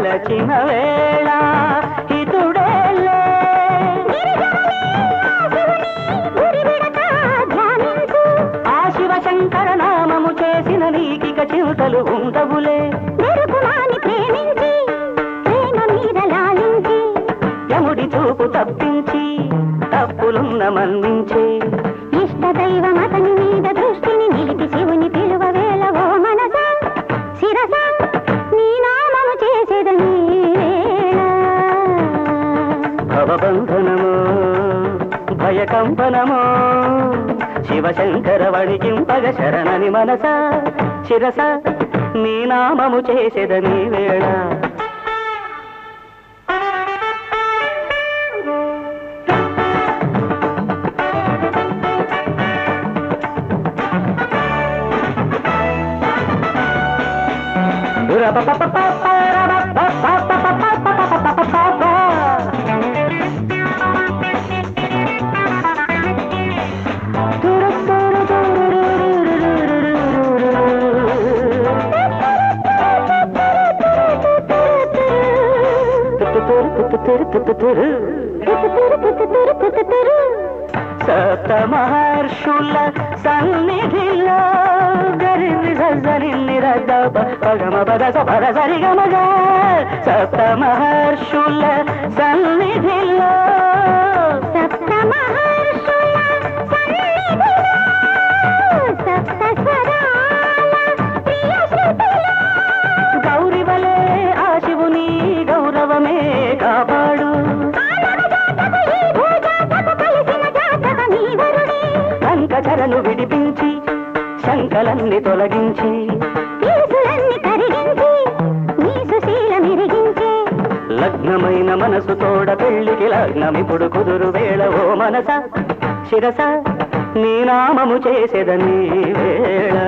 తలచిన వేళ హితుడేలే ఆ శివశంకర నామము చేసిన నీకిక చింతలు ఉండవులే యముడి చూపు తప్పించి తప్పులున్న మన్నించే ఇష్టదైవం అతని మీద దృష్టిని నిలిపి శివుని పిలువ వేళ ఓ మనస శిరస నీ నామము చేసేదని భవబంధనము భయకంపనము శివశంకర వణికింపగ శరణని మనస శిరస నీ నామము చేసేదని వేళ సప్త మహర్షుల సన్నిధిలో గరి సరి నిరద పగమ పద పద సరి గమగ సప్త మహర్షుల సన్నిధిలో సప్త మహర్షుల సన్నిధిలో సప్త స్వరాల ప్రియ శృతిలో గౌరివలే ఆ శివుని గౌరవమే కాపాడు ఆనవ జాతక ఈ భూజాతక కలిసిన జాతక నీ వరుడే కంకచరను విడిపించి శంకలన్ని తొలగించి కేసులన్నీ కరిగించి నీ సుశీల మెరిగించే లగ్నమైన మనసు తోడ పెళ్లికి లగ్నమిప్పుడు కుదురు వేళ ఓ మనస శిరస నీ నామము చేసేదని వేళ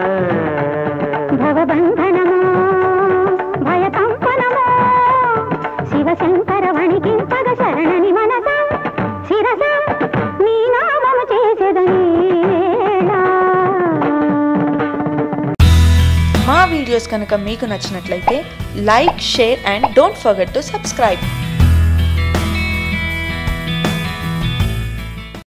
భవబంధనము భయకంపనము శివశంకర వణికింపగ శరణని మనస శిరస నీ నామము చేసేదని మా వీడియోస్ కనుక మీకు నచ్చినట్లయితే like share and don't forget to subscribe